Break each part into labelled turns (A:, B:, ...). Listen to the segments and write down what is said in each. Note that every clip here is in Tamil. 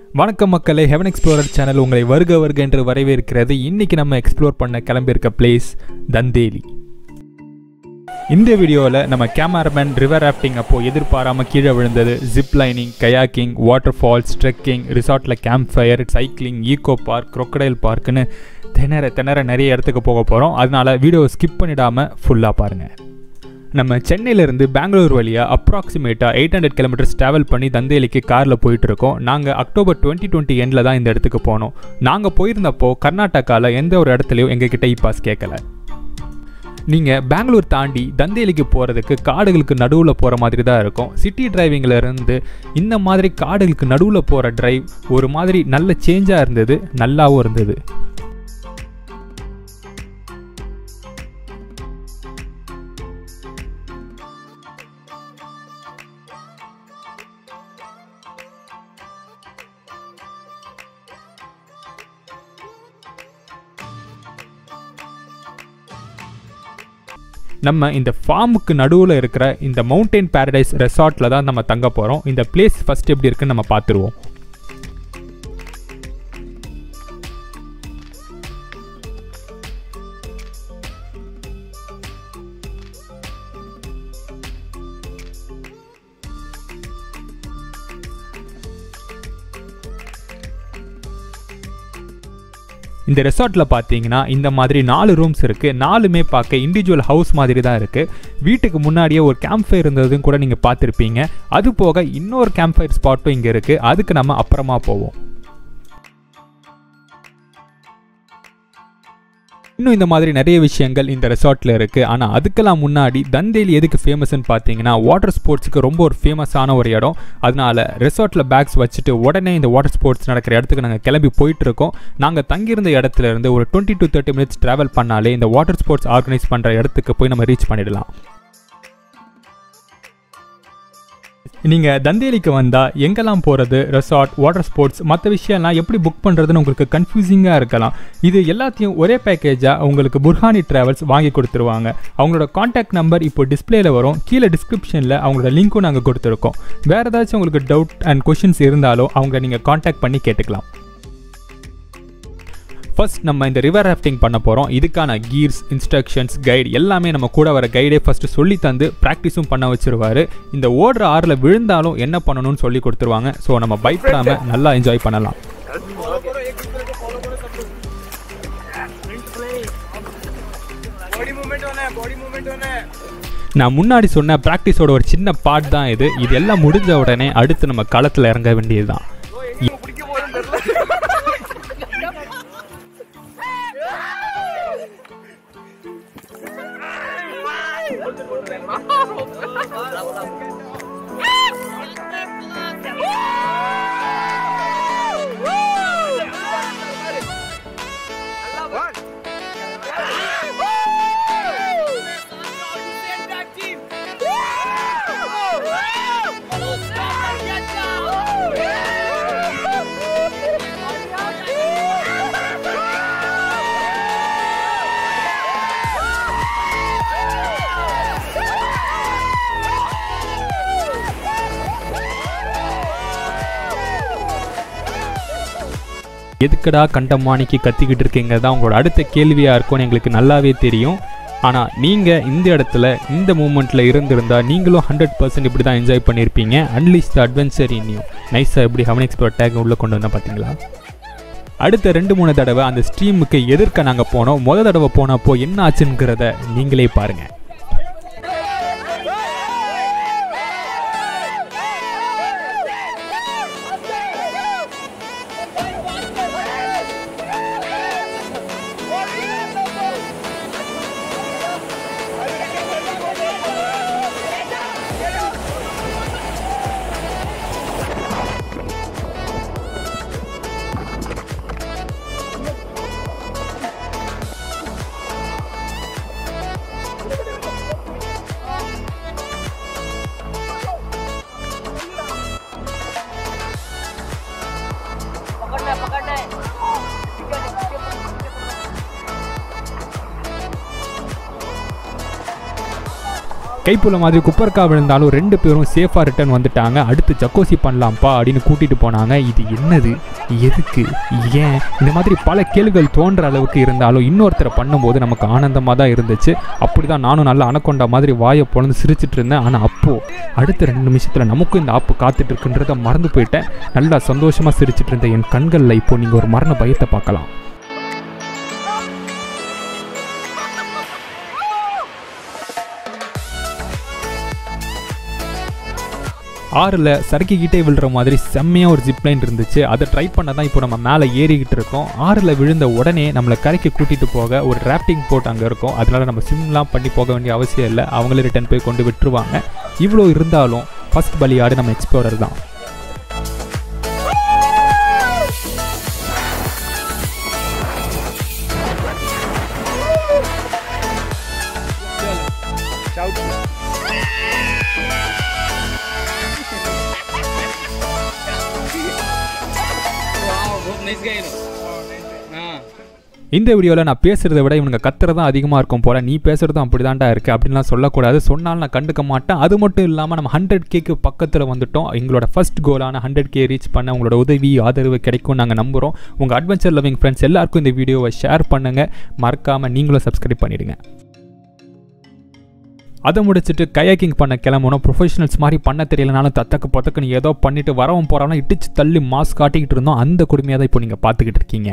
A: வணக்கம் மக்களே ஹெவன் எக்ஸ்ப்ளோரர் சேனல் உங்களை வருக வருக என்று வரவேற்கிறது இன்னைக்கு நம்ம எக்ஸ்ப்ளோர் பண்ண கிளம்பியிருக்க பிளேஸ் தந்தேலி இந்த வீடியோவில் நம்ம கேமராமேன் ரிவர் ராஃப்டிங் அப்போது எதிர்பாராமல் கீழே விழுந்தது zip lining kayaking waterfalls trekking ரிசார்ட்டில் campfire cycling eco park crocodile பார்க்குன்னு திணற திணற நிறைய இடத்துக்கு போக போகிறோம் அதனால வீடியோவை ஸ்கிப் பண்ணிடாமல் ஃபுல்லாக பாருங்கள் நம்ம சென்னையிலேருந்து பெங்களூர் வழியாக அப்ராக்சிமேட்டாக எயிட் ஹண்ட்ரட் கிலோமீட்டர்ஸ் ட்ராவல் பண்ணி தந்தேலிக்கு காரில் போயிட்டு இருக்கோம் நாங்கள் அக்டோபர் டுவெண்ட்டி டுவெண்ட்டி எண்டில் தான் இந்த இடத்துக்கு போனோம் நாங்கள் போயிருந்தப்போ கர்நாடகாவில் எந்த ஒரு இடத்துலையும் எங்ககிட்ட இ பாஸ் கேட்கல நீங்கள் பெங்களூர் தாண்டி தந்தேலிக்கு போகிறதுக்கு காடுகளுக்கு நடுவில் போகிற மாதிரி தான் இருக்கும் சிட்டி டிரைவிங்கில் இருந்து இந்த மாதிரி காடுகளுக்கு நடுவில் போகிற டிரைவ் ஒரு மாதிரி நல்ல சேஞ்சாக இருந்தது நல்லாவும் இருந்தது நம்ம இந்த ஃபார்முக்கு நடுவில் இருக்கிற இந்த மவுண்டைன் பேரடைஸ் ரெசார்ட்டில் தான் நம்ம தங்க போகிறோம் இந்த பிளேஸ் ஃபஸ்ட் எப்படி இருக்குன்னு நம்ம பார்த்துருவோம் இந்த ரெசார்ட்டில் பார்த்தீங்கன்னா இந்த மாதிரி நாலு ரூம்ஸ் இருக்குது நாலுமே பார்க்க இண்டிவிஜுவல் ஹவுஸ் மாதிரி தான் இருக்குது வீட்டுக்கு முன்னாடியே ஒரு கேம்ப் ஃபயர் இருந்ததும் கூட நீங்கள் பார்த்துருப்பீங்க அது போக இன்னொரு கேம்ப் ஃபயர் ஸ்பாட்டும் இங்கே இருக்குது அதுக்கு நம்ம அப்புறமா போவோம் இன்னும் இந்த மாதிரி நிறைய விஷயங்கள் இந்த ரெசார்ட்டில் இருக்குது ஆனால் அதுக்கெல்லாம் முன்னாடி தந்தேலி எதுக்கு ஃபேமஸ்னு பார்த்தீங்கன்னா வாட்டர் ஸ்போர்ட்ஸுக்கு ரொம்ப ஒரு ஃபேமஸான ஒரு இடம் அதனால ரெசார்ட்டில் பேக்ஸ் வச்சுட்டு உடனே இந்த வாட்டர் ஸ்போர்ட்ஸ் நடக்கிற இடத்துக்கு நாங்கள் கிளம்பி போயிட்டு இருக்கோம் நாங்கள் தங்கியிருந்த இடத்துல இருந்து ஒரு twenty to thirty minutes travel பண்ணாலே இந்த வாட்டர் ஸ்போர்ட்ஸ் ஆர்கனைஸ் பண்ணுற இடத்துக்கு போய் நம்ம ரீச் பண்ணிடலாம் நீங்கள் தந்தேலிக்கு வந்தால் எங்கெல்லாம் போகிறது ரெசார்ட் வாட்டர் ஸ்போர்ட்ஸ் மற்ற விஷயம்லாம் எப்படி புக் பண்ணுறதுன்னு உங்களுக்கு கன்ஃபியூசிங்காக இருக்கலாம் இது எல்லாத்தையும் ஒரே பேக்கேஜாக உங்களுக்கு புர்ஹானி ட்ராவல்ஸ் வாங்கி கொடுத்துருவாங்க அவங்களோட காண்டாக்ட் நம்பர் இப்போ டிஸ்பிளேல வரும் கீழே டிஸ்கிரிப்ஷனில் அவங்களோட லிங்க்கும் நாங்கள் கொடுத்துருக்கோம் வேறு ஏதாச்சும் உங்களுக்கு டவுட் அண்ட் கொஷின்ஸ் இருந்தாலும் அவங்கள நீங்கள் காண்டாக்ட் பண்ணி கேட்டுக்கலாம் ஃபர்ஸ்ட் நம்ம இந்த ரிவர் ராஃப்டிங் பண்ண போகிறோம் இதுக்கான கீர்ஸ் இன்ஸ்ட்ரக்ஷன்ஸ் கைடு எல்லாமே நம்ம கூட வர கைடே ஃபஸ்ட்டு சொல்லி தந்து ப்ராக்டிஸும் பண்ண வச்சிருவாரு இந்த ஓடுற ஆறில் விழுந்தாலும் என்ன பண்ணணும்னு சொல்லி கொடுத்துருவாங்க ஸோ நம்ம பயப்படாமல் நல்லா என்ஜாய் பண்ணலாம்
B: बॉडी मूवमेंट होना है बॉडी मूवमेंट होना है
A: நான் முன்னாடி சொன்ன ப்ராக்டிஸோட ஒரு சின்ன பார்ட் தான் இது இது எல்லாம் முடிஞ்ச உடனே அடுத்து நம்ம களத்தில் இறங்க வேண்டியதுதான்
B: பிடிக்க போதும் தெரியல
A: எதுக்கடா கண்டமானிக்கு கத்திக்கிட்டு இருக்கீங்க தான் உங்களோட அடுத்த கேள்வியாக இருக்கும்னு எங்களுக்கு நல்லாவே தெரியும் ஆனால் நீங்கள் இந்த இடத்துல இந்த மூமெண்ட்டில் இருந்திருந்தால் நீங்களும் ஹண்ட்ரட் பர்சன்ட் இப்படி தான் என்ஜாய் பண்ணியிருப்பீங்க அன்லீஸ் த அட்வென்ச்சர் இன்யூ நைஸாக எப்படி ஹவன் எக்ஸ்பர்ட் டேக் உள்ளே கொண்டு வந்தால் பார்த்தீங்களா அடுத்த ரெண்டு மூணு தடவை அந்த ஸ்ட்ரீமுக்கு எதிர்க்க நாங்கள் போனோம் முத தடவை போனப்போ என்ன ஆச்சுங்கிறத நீங்களே பாருங்கள் கைப்புள்ள மாதிரி குப்பர்க்கா விழுந்தாலும் ரெண்டு பேரும் சேஃபாக ரிட்டர்ன் வந்துட்டாங்க அடுத்து ஜக்கோசி பண்ணலாம்ப்பா அப்படின்னு கூட்டிகிட்டு போனாங்க இது என்னது எதுக்கு ஏன் இந்த மாதிரி பல கேள்விகள் தோன்ற அளவுக்கு இருந்தாலும் இன்னொருத்தரை பண்ணும்போது நமக்கு ஆனந்தமாக தான் இருந்துச்சு அப்படி தான் நானும் நல்லா அணக்கொண்ட மாதிரி வாயை பொழந்து சிரிச்சிட்டு இருந்தேன் ஆனால் அப்போது அடுத்த ரெண்டு நிமிஷத்தில் நமக்கும் இந்த ஆப்பு காத்துட்டு இருக்குன்றத மறந்து போயிட்டேன் நல்லா சந்தோஷமாக சிரிச்சிட்டு இருந்த என் கண்களில் இப்போ நீங்கள் ஒரு மரண பயத்தை பார்க்கலாம் ஆறில் சறுக்கிக்கிட்டே விழுற மாதிரி செம்மையாக ஒரு ஜிப்லைன் இருந்துச்சு அதை ட்ரை பண்ண தான் இப்போ நம்ம மேலே ஏறிக்கிட்டு இருக்கோம் ஆறில் விழுந்த உடனே நம்மளை கரைக்கு கூட்டிகிட்டு போக ஒரு ராப்டிங் போட் அங்கே இருக்கும் அதனால நம்ம ஸ்விம்லாம் பண்ணி போக வேண்டிய அவசியம் இல்லை அவங்களே ரிட்டர்ன் போய் கொண்டு விட்டுருவாங்க இவ்வளோ இருந்தாலும் ஃபர்ஸ்ட் பலியாடு நம்ம எக்ஸ்ப்ளோரர் தான்
B: बहुत नाइस गाय हाँ
A: இந்த வீடியோவில் நான் பேசுகிறத விட இவனுங்க கத்துறதான் அதிகமாக இருக்கும் போல நீ பேசுகிறதும் அப்படி தான்டா இருக்குது அப்படின்லாம் சொல்லக்கூடாது சொன்னாலும் நான் கண்டுக்க மாட்டேன் அது மட்டும் இல்லாமல் நம்ம ஹண்ட்ரட் கேக்கு பக்கத்தில் வந்துட்டோம் எங்களோட ஃபர்ஸ்ட் கோலான ஹண்ட்ரட் கே ரீச் பண்ண உங்களோட உதவி ஆதரவு கிடைக்கும் நாங்கள் நம்புகிறோம் உங்கள் அட்வென்ச்சர் லவிங் ஃப்ரெண்ட்ஸ் எல்லாருக்கும் இந்த வீடியோவை ஷேர் பண்ணுங்கள் மறக்காமல் நீங்களும் சப்ஸ்கிரைப் பண்ணிடுங்க அதை முடிச்சுட்டு கயாக்கிங் பண்ண கிளம்பணும் ப்ரொஃபஷனல்ஸ் மாதிரி பண்ண தெரியலனாலும் தத்தக்கு பத்தக்குன்னு ஏதோ பண்ணிட்டு வரவும் போகிறவனா இடிச்சு தள்ளி மாஸ் காட்டிக்கிட்டு இருந்தோம் அந்த கொடுமையாக தான் இப்போ நீங்கள் பார்த்துக்கிட்டு இருக்கீங்க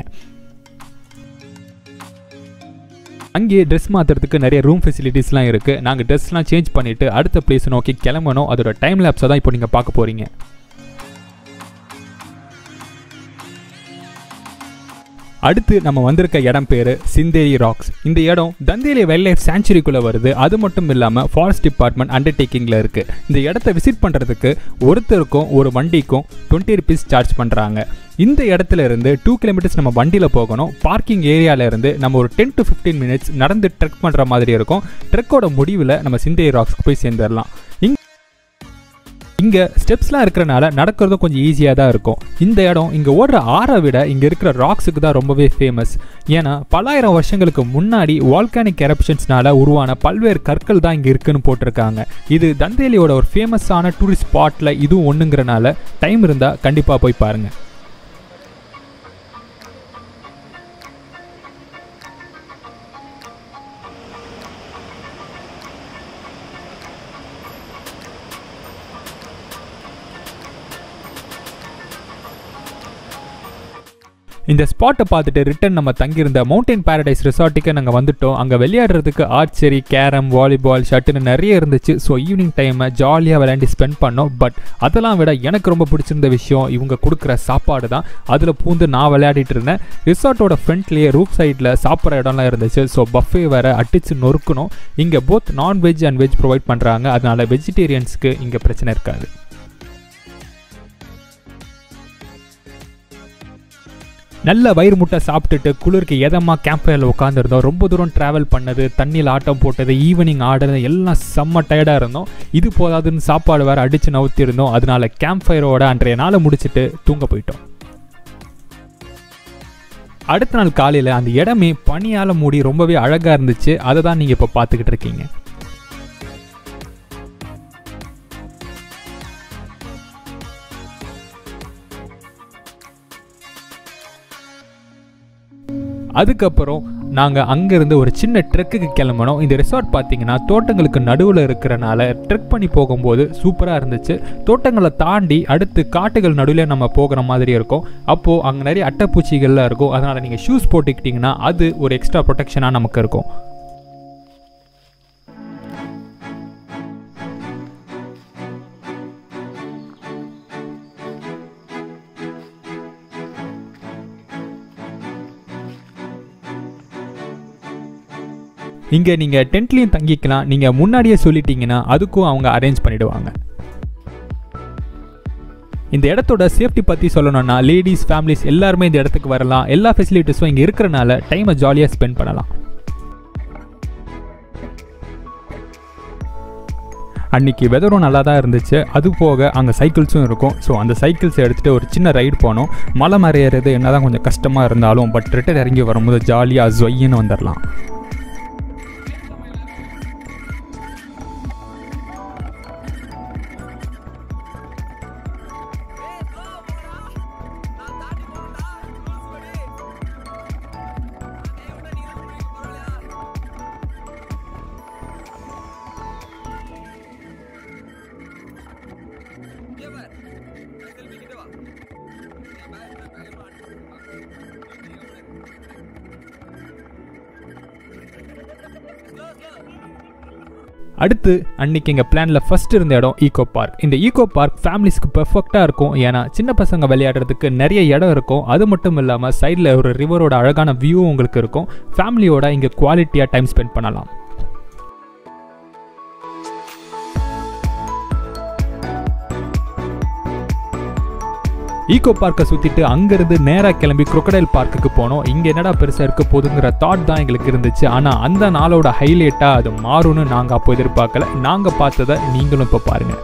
A: அங்கேயே ட்ரெஸ் மாற்றுறதுக்கு நிறைய ரூம் ஃபெசிலிட்டிஸ்லாம் இருக்குது நாங்கள் ட்ரெஸ்லாம் சேஞ்ச் பண்ணிவிட்டு அடுத்த பிளேஸ் நோக்கி கிளம்பணும் அதோட டைம் லேப்ஸை தான் இப்போ நீங்கள் பார்க்க போகிறீங்க அடுத்து நம்ம வந்திருக்க இடம் பேர் சிந்தேரி ராக்ஸ் இந்த இடம் தந்தேலி வைல்ட் லைஃப் சாங்சுரிக்குள்ளே வருது அது மட்டும் இல்லாமல் ஃபாரஸ்ட் டிபார்ட்மெண்ட் அண்டர்டேக்கிங்கில் இருக்குது இந்த இடத்த விசிட் பண்ணுறதுக்கு ஒருத்தருக்கும் ஒரு வண்டிக்கும் டுவெண்ட்டி ருபீஸ் சார்ஜ் பண்ணுறாங்க இந்த இடத்துல இருந்து டூ கிலோமீட்டர்ஸ் நம்ம வண்டியில் போகணும் பார்க்கிங் ஏரியால இருந்து நம்ம ஒரு டென் டு ஃபிஃப்டீன் மினிட்ஸ் நடந்து ட்ரெக் பண்ணுற மாதிரி இருக்கும் ட்ரெக்கோட முடிவில் நம்ம சிந்தேரி ராக்ஸ்க்கு போய் சேர்ந்துடலாம் இங்க இங்கே ஸ்டெப்ஸ்லாம் இருக்கிறனால நடக்கிறதும் கொஞ்சம் ஈஸியாக தான் இருக்கும் இந்த இடம் இங்கே ஓடுற ஆறை விட இங்கே இருக்கிற ராக்ஸுக்கு தான் ரொம்பவே ஃபேமஸ் ஏன்னா பல்லாயிரம் வருஷங்களுக்கு முன்னாடி வால்கானிக் எரப்ஷன்ஸ்னால உருவான பல்வேறு கற்கள் தான் இங்கே இருக்குன்னு போட்டிருக்காங்க இது தந்தேலியோட ஒரு ஃபேமஸான டூரிஸ்ட் ஸ்பாட்டில் இதுவும் ஒன்றுங்கிறனால டைம் இருந்தால் கண்டிப்பாக போய் பாருங்கள் இந்த ஸ்பாட்டை பார்த்துட்டு ரிட்டன் நம்ம தங்கியிருந்த மவுண்டன் பாரடைஸ் ரிசார்ட்டுக்கு நாங்கள் வந்துட்டோம் அங்கே விளையாடுறதுக்கு ஆர்ச்சரி கேரம் வாலிபால் ஷட்டுன்னு நிறைய இருந்துச்சு ஸோ ஈவினிங் டைமை ஜாலியாக விளையாண்டு ஸ்பெண்ட் பண்ணோம் பட் அதெல்லாம் விட எனக்கு ரொம்ப பிடிச்சிருந்த விஷயம் இவங்க கொடுக்குற சாப்பாடு தான் அதில் பூந்து நான் விளையாடிட்டு இருந்தேன் ரிசார்ட்டோட ஃப்ரண்ட்லேயே ரூப் சைடில் சாப்பிட்ற இடம்லாம் இருந்துச்சு ஸோ பஃபே வேறு அடிச்சு நொறுக்கணும் இங்கே both non veg and veg provide பண்ணுறாங்க அதனால் வெஜிடேரியன்ஸ்க்கு இங்கே பிரச்சனை இருக்காது நல்ல வயிறு முட்டை சாப்பிட்டுட்டு குளிருக்கு எதமாக கேம்ப் ஃபயரில் உட்காந்துருந்தோம் ரொம்ப தூரம் ட்ராவல் பண்ணது தண்ணியில் ஆட்டம் போட்டது ஈவினிங் ஆடுறது எல்லாம் செம்ம டயர்டாக இருந்தோம் இது போதாதுன்னு சாப்பாடு வேறு அடித்து நவுத்திருந்தோம் அதனால கேம்ப் ஃபயரோட அன்றைய நாளை முடிச்சுட்டு தூங்க போயிட்டோம் அடுத்த நாள் காலையில் அந்த இடமே பனியால் மூடி ரொம்பவே அழகாக இருந்துச்சு அதை தான் நீங்கள் இப்போ பார்த்துக்கிட்டு இருக்கீங்க அதுக்கப்புறம் நாங்கள் அங்கேருந்து ஒரு சின்ன ட்ரெக்குக்கு கிளம்பணும் இந்த ரிசார்ட் பார்த்தீங்கன்னா தோட்டங்களுக்கு நடுவில் இருக்கிறனால ட்ரெக் பண்ணி போகும்போது சூப்பராக இருந்துச்சு தோட்டங்களை தாண்டி அடுத்து காட்டுகள் நடுவில் நம்ம போகிற மாதிரி இருக்கும் அப்போது அங்கே நிறைய அட்டைப்பூச்சிகள்லாம் இருக்கும் அதனால் நீங்கள் ஷூஸ் போட்டுக்கிட்டிங்கன்னா அது ஒரு எக்ஸ்ட்ரா ப்ரொடெக்ஷனாக நமக்கு இருக்கும் இங்கே நீங்கள் டென்ட்லேயும் தங்கிக்கலாம் நீங்கள் முன்னாடியே சொல்லிட்டீங்கன்னா அதுக்கும் அவங்க அரேஞ்ச் பண்ணிடுவாங்க இந்த இடத்தோட சேஃப்டி பற்றி சொல்லணும்னா லேடிஸ் ஃபேமிலிஸ் எல்லாருமே இந்த இடத்துக்கு வரலாம் எல்லா ஃபெசிலிட்டிஸும் இங்கே இருக்கிறனால டைமை ஜாலியாக ஸ்பெண்ட் பண்ணலாம் அன்றைக்கி வெதரும் நல்லா தான் இருந்துச்சு அது போக அங்கே சைக்கிள்ஸும் இருக்கும் ஸோ அந்த சைக்கிள்ஸ் எடுத்துகிட்டு ஒரு சின்ன ரைடு போனோம் மலை மறையிறது என்ன தான் கொஞ்சம் கஷ்டமாக இருந்தாலும் பட் ரிட்டர் இறங்கி வரும்போது ஜாலியாக ஜொய்யின்னு வந்துடலாம் அடுத்து அன்னைக்கு எங்கள் பிளானில் ஃபர்ஸ்ட் இருந்த இடம் ஈகோ பார்க் இந்த ஈகோ பார்க் ஃபேமிலிஸ்க்கு பெர்ஃபெக்டாக இருக்கும் ஏன்னா சின்ன பசங்க விளையாடுறதுக்கு நிறைய இடம் இருக்கும் அது மட்டும் இல்லாமல் சைடில் ஒரு ரிவரோட அழகான வியூ உங்களுக்கு இருக்கும் ஃபேமிலியோட இங்கே குவாலிட்டியாக டைம் ஸ்பெண்ட் பண்ணலாம் ஈகோ பார்க்கை சுற்றிட்டு அங்கேருந்து நேராக கிளம்பி crocodile பார்க்குக்கு போனோம் இங்கே என்னடா பெருசாக இருக்க போதுங்கிற தாட் தான் எங்களுக்கு இருந்துச்சு ஆனால் அந்த நாளோட ஹைலைட்டாக அது மாறும்னு நாங்கள் அப்போ எதிர்பார்க்கல நாங்கள் பார்த்ததை நீங்களும் இப்போ பாருங்கள்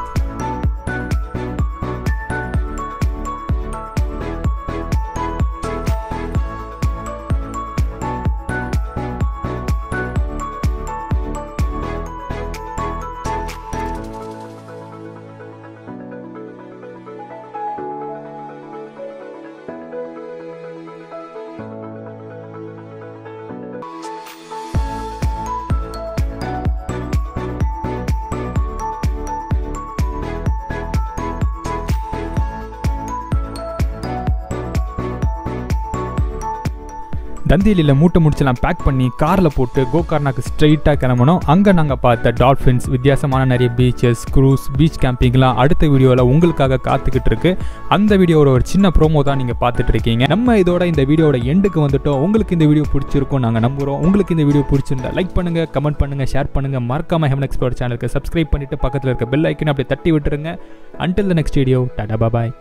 A: தந்தேலியில் மூட்டை முடிச்செல்லாம் பேக் பண்ணி காரில் போட்டு கோகர்னாக்கு ஸ்ட்ரைட்டாக கிளம்பணும் அங்கே நாங்கள் பார்த்த டால்ஃபின்ஸ் வித்தியாசமான நிறைய பீச்சஸ் க்ரூஸ் பீச் கேம்பிங்லாம் அடுத்த வீடியோவில் உங்களுக்காக காத்துக்கிட்டு இருக்கு அந்த வீடியோவோட ஒரு சின்ன ப்ரோமோ தான் நீங்கள் பார்த்துட்டு இருக்கீங்க நம்ம இதோட இந்த வீடியோட எண்டுக்கு வந்துட்டோம் உங்களுக்கு இந்த வீடியோ பிடிச்சிருக்கும் நாங்கள் நம்புகிறோம் உங்களுக்கு இந்த வீடியோ பிடிச்சிருந்தா லைக் பண்ணுங்கள் கமெண்ட் பண்ணுங்கள் ஷேர் பண்ணுங்கள் மறக்காம ஹெமன் எக்ஸ்போர்ட் சேனலுக்கு சப்ஸ்கிரைப் பண்ணிட்டு பக்கத்தில் இருக்க பெல் ஐக்கன் அப்படியே தட்டி விட்டுருங்க until the next video tata bye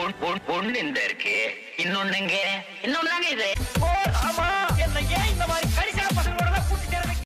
C: ஒன்னு இந்த இருக்கு இன்னொன்னுங்க
D: இன்னொன்னு தாங்க இது
B: ஆமா என்ன ஏன் இந்த மாதிரி